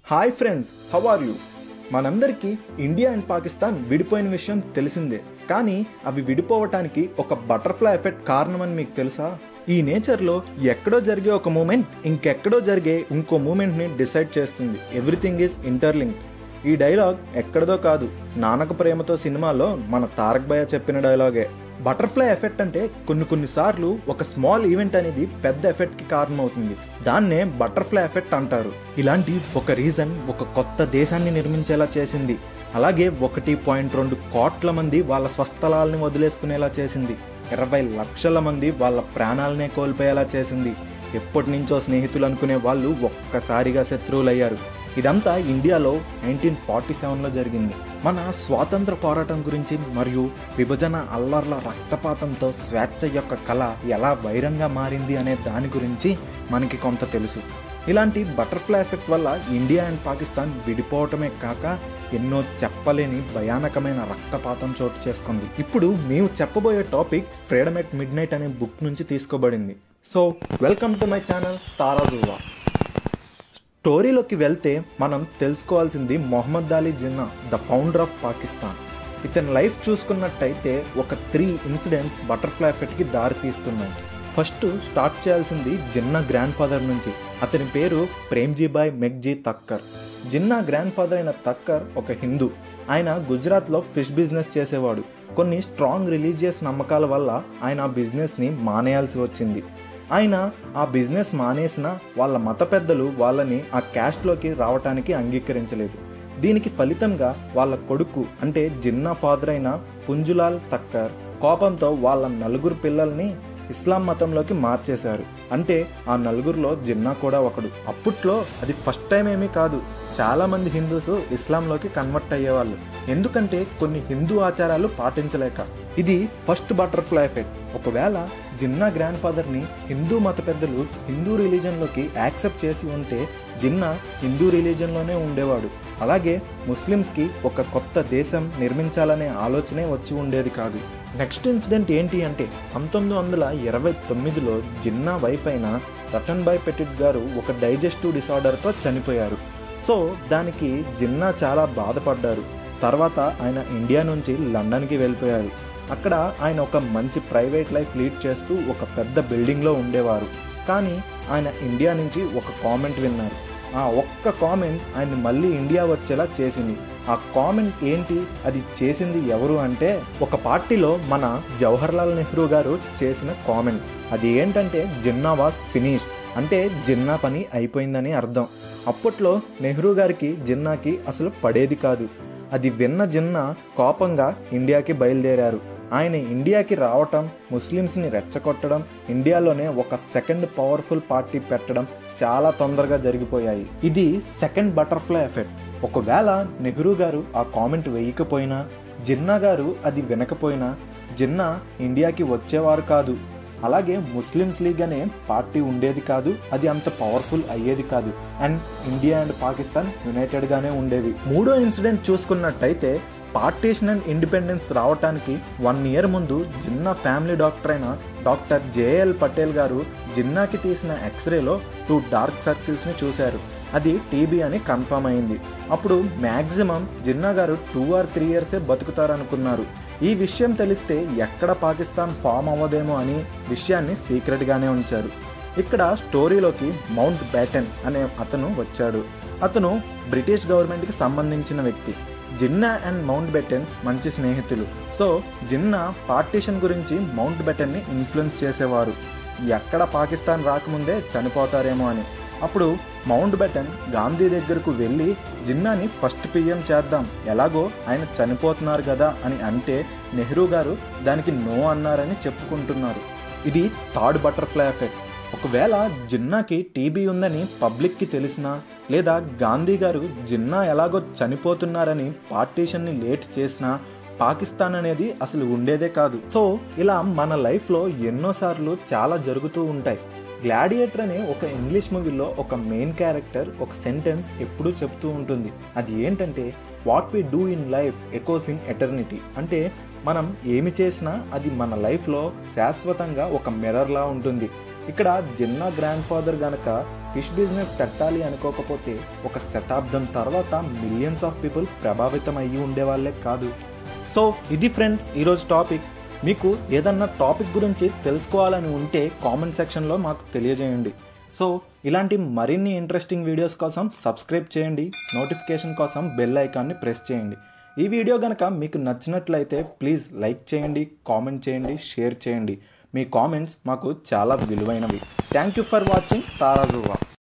hi friends how are you మనందరికీ India and Pakistan విడిపోయిన విషయం తెలిసిందే కానీ అవి విడిపోవటానికి ఒక బటర్ఫ్లై ఎఫెక్ట్ కారణమని మీకు తెలుసా ఈ నేచర్లో ఎక్కడో జరిగే ఒక మూమెంట్ ఇంకెక్కడో జరిగే ఇంకో మూమెంట్ని డిసైడ్ చేస్తుంది ఎవ్రీథింగ్ ఈజ్ ఇంటర్లింక్ ఈ డైలాగ్ ఎక్కడదో కాదు నానక ప్రేమతో సినిమాలో మన తారక్ భయ్య చెప్పిన డైలాగే బటర్ఫ్లై ఎఫెక్ట్ అంటే కొన్ని కొన్ని సార్లు ఒక స్మాల్ ఈవెంట్ అనేది పెద్ద ఎఫెక్ట్ కి కారణమవుతుంది దాన్నే బటర్ఫ్లై ఎఫెక్ట్ అంటారు ఇలాంటి ఒక రీజన్ ఒక కొత్త దేశాన్ని నిర్మించేలా చేసింది అలాగే ఒకటి పాయింట్ రెండు కోట్ల మంది వాళ్ళ స్వస్థలాల్ని వదిలేసుకునేలా చేసింది ఇరవై లక్షల మంది వాళ్ళ ప్రాణాలనే కోల్పోయేలా చేసింది ఎప్పటి నుంచో స్నేహితులు అనుకునే వాళ్ళు ఒక్కసారిగా శత్రువులయ్యారు ఇదంతా ఇండియాలో నైన్టీన్ ఫార్టీ సెవెన్లో జరిగింది మన స్వాతంత్ర పోరాటం గురించి మరియు విభజన అల్లర్ల రక్తపాతంతో స్వేచ్ఛ యొక్క కళ ఎలా వైరంగా మారింది అనే దాని గురించి మనకి కొంత తెలుసు ఇలాంటి బటర్ఫ్లై ఎఫెక్ట్ వల్ల ఇండియా అండ్ పాకిస్తాన్ విడిపోవటమే కాక ఎన్నో చెప్పలేని భయానకమైన రక్తపాతం చోటు చేసుకుంది ఇప్పుడు మేము చెప్పబోయే topic freedom at midnight అనే బుక్ నుంచి తీసుకోబడింది so welcome to my channel తారాజువా స్టోరీలోకి వెళ్తే మనం తెలుసుకోవాల్సింది Mohammed Ali Jinnah the founder of Pakistan ఇతని లైఫ్ చూసుకున్నట్టయితే ఒక త్రీ ఇన్సిడెంట్స్ బటర్ఫ్లై ఎఫెక్ట్కి దారి తీస్తున్నాయి ఫస్ట్ స్టార్ట్ చేయాల్సింది జిన్నా గ్రాండ్ ఫాదర్ నుంచి అతని పేరు ప్రేమ్జీబాయ్ మెగ్జీ తక్కర్ జిన్నా గ్రాండ్ ఫాదర్ అయిన తక్కర్ ఒక హిందూ ఆయన గుజరాత్లో ఫిష్ బిజినెస్ చేసేవాడు కొన్ని స్ట్రాంగ్ రిలీజియస్ నమ్మకాల వల్ల ఆయన ఆ బిజినెస్ని మానేయాల్సి వచ్చింది ఆయన ఆ బిజినెస్ మానేసిన వాళ్ళ మత పెద్దలు వాళ్ళని ఆ క్యాస్ట్లోకి రావటానికి అంగీకరించలేదు దీనికి ఫలితంగా వాళ్ళ కొడుకు అంటే జిన్నా ఫాదర్ అయిన పుంజులాల్ తక్కర్ కోపంతో వాళ్ళ నలుగురు పిల్లల్ని ఇస్లాం మతంలోకి మార్చేశారు అంటే ఆ నలుగురిలో జిన్నా కూడా ఒకడు అప్పట్లో అది ఫస్ట్ టైం ఏమీ కాదు చాలా మంది హిందూస్ ఇస్లాంలోకి కన్వర్ట్ అయ్యేవాళ్ళు ఎందుకంటే కొన్ని హిందూ ఆచారాలు పాటించలేక ఇది ఫస్ట్ బటర్ఫ్లై ఎఫెక్ట్ ఒకవేళ జిన్నా గ్రాండ్ ఫాదర్ని హిందూ మత పెద్దలు హిందూ రిలీజన్లోకి యాక్సెప్ట్ చేసి ఉంటే జిన్నా హిందూ రిలీజన్లోనే ఉండేవాడు అలాగే ముస్లిమ్స్కి ఒక కొత్త దేశం నిర్మించాలనే ఆలోచనే వచ్చి ఉండేది కాదు నెక్స్ట్ ఇన్సిడెంట్ ఏంటి అంటే పంతొమ్మిది వందల ఇరవై తొమ్మిదిలో జిన్నా వైఫ్ అయిన రతన్ భాయ్ పెటిట్ గారు ఒక డైజెస్టివ్ డిసార్డర్తో చనిపోయారు సో దానికి జిన్నా చాలా బాధపడ్డారు తర్వాత ఆయన ఇండియా నుంచి లండన్కి వెళ్ళిపోయారు అక్కడ ఆయన ఒక మంచి ప్రైవేట్ లైఫ్ లీడ్ చేస్తూ ఒక పెద్ద బిల్డింగ్లో ఉండేవారు కానీ ఆయన ఇండియా నుంచి ఒక కామెంట్ విన్నారు ఆ ఒక్క కామెంట్ ఆయన మళ్ళీ ఇండియా వచ్చేలా చేసింది ఆ కామెంట్ ఏంటి అది చేసింది ఎవరు అంటే ఒక పార్టీలో మన జవహర్లాల్ నెహ్రూ గారు చేసిన కామెంట్ అది ఏంటంటే జిన్నా వాస్ ఫినిష్ అంటే జిన్నా పని అయిపోయిందని అర్థం అప్పట్లో నెహ్రూ గారికి జిన్నాకి అసలు పడేది కాదు అది విన్న జిన్నా కోపంగా ఇండియాకి బయలుదేరారు ఆయన ఇండియాకి రావటం ముస్లిమ్స్ని రెచ్చగొట్టడం ఇండియాలోనే ఒక సెకండ్ పవర్ఫుల్ పార్టీ పెట్టడం చాలా తొందరగా జరిగిపోయాయి ఇది సెకండ్ బటర్ఫ్లై ఎఫెక్ట్ ఒకవేళ నెహ్రూ గారు ఆ కామెంట్ వేయకపోయినా జిన్నా గారు అది వినకపోయినా జిన్నా ఇండియాకి వచ్చేవారు కాదు అలాగే ముస్లిమ్స్ లీగ్ అనే పార్టీ ఉండేది కాదు అది అంత పవర్ఫుల్ అయ్యేది కాదు అండ్ ఇండియా అండ్ పాకిస్తాన్ యునైటెడ్గానే ఉండేవి మూడో ఇన్సిడెంట్ చూసుకున్నట్టయితే పార్టీషన్ అండ్ ఇండిపెండెన్స్ రావటానికి వన్ ఇయర్ ముందు జిన్నా ఫ్యామిలీ డాక్టర్ అయిన డాక్టర్ జేఎల్ పటేల్ గారు జిన్నాకి తీసిన ఎక్స్రేలో టూ డార్క్ సర్కిల్స్ని చూశారు అది టీబీ అని కన్ఫర్మ్ అయింది అప్పుడు maximum Jinnah garu two or three ఇయర్సే బతుకుతారనుకున్నారు ఈ విషయం తెలిస్తే ఎక్కడ పాకిస్తాన్ ఫామ్ అవ్వదేమో అని విషయాన్ని సీక్రెట్గానే ఉంచారు ఇక్కడ స్టోరీలోకి మౌంట్ బ్యాటన్ అనే అతను వచ్చాడు అతను బ్రిటిష్ గవర్నమెంట్కి సంబంధించిన వ్యక్తి జిన్నా అండ్ మౌంట్ బెటన్ మంచి స్నేహితులు సో జిన్నా పార్టీషన్ గురించి మౌంట్ బెటన్ని ఇన్ఫ్లుయెన్స్ చేసేవారు ఎక్కడ పాకిస్తాన్ రాకముందే చనిపోతారేమో అని అప్పుడు మౌంట్ బెటన్ గాంధీ దగ్గరకు వెళ్ళి జిన్నాని ఫస్ట్ పిఎం చేద్దాం ఎలాగో ఆయన చనిపోతున్నారు కదా అని అంటే నెహ్రూ గారు దానికి నో అన్నారని చెప్పుకుంటున్నారు ఇది థర్డ్ బటర్ఫ్లై ఎఫెక్ట్ ఒకవేళ జిన్నాకి టీబీ ఉందని పబ్లిక్కి తెలిసినా లేదా గాంధీ గారు జిన్నా ఎలాగో చనిపోతున్నారని పార్టీషన్ని లేట్ చేసినా పాకిస్తాన్ అనేది అసలు ఉండేదే కాదు సో ఇలా మన లైఫ్లో ఎన్నోసార్లు చాలా జరుగుతూ ఉంటాయి గ్లాడియేటర్ అనే ఒక ఇంగ్లీష్ మూవీలో ఒక మెయిన్ క్యారెక్టర్ ఒక సెంటెన్స్ ఎప్పుడూ చెప్తూ ఉంటుంది అది ఏంటంటే what we do in life echoes in eternity అంటే మనం ఏమి చేసినా అది మన లైఫ్లో శాశ్వతంగా ఒక మిర్రర్లా ఉంటుంది ఇక్కడ జిన్నా గ్రాండ్ ఫాదర్ గనక ఫిష్ బిజినెస్ పెట్టాలి అనుకోకపోతే ఒక శతాబ్దం తర్వాత మిలియన్స్ ఆఫ్ పీపుల్ ప్రభావితం అయ్యి ఉండేవాళ్ళే కాదు సో ఇది ఫ్రెండ్స్ ఈరోజు టాపిక్ మీకు ఏదన్నా టాపిక్ గురించి తెలుసుకోవాలని ఉంటే కామెంట్ సెక్షన్లో మాకు తెలియజేయండి సో ఇలాంటి మరిన్ని ఇంట్రెస్టింగ్ వీడియోస్ కోసం సబ్స్క్రైబ్ చేయండి నోటిఫికేషన్ కోసం బెల్ ఐకాన్ని ప్రెస్ చేయండి ఈ వీడియో కనుక మీకు నచ్చినట్లయితే ప్లీజ్ లైక్ చేయండి కామెంట్ చేయండి షేర్ చేయండి మీ కామెంట్స్ మాకు చాలా విలువైనవి థ్యాంక్ యూ ఫర్ వాచింగ్ తారాజువా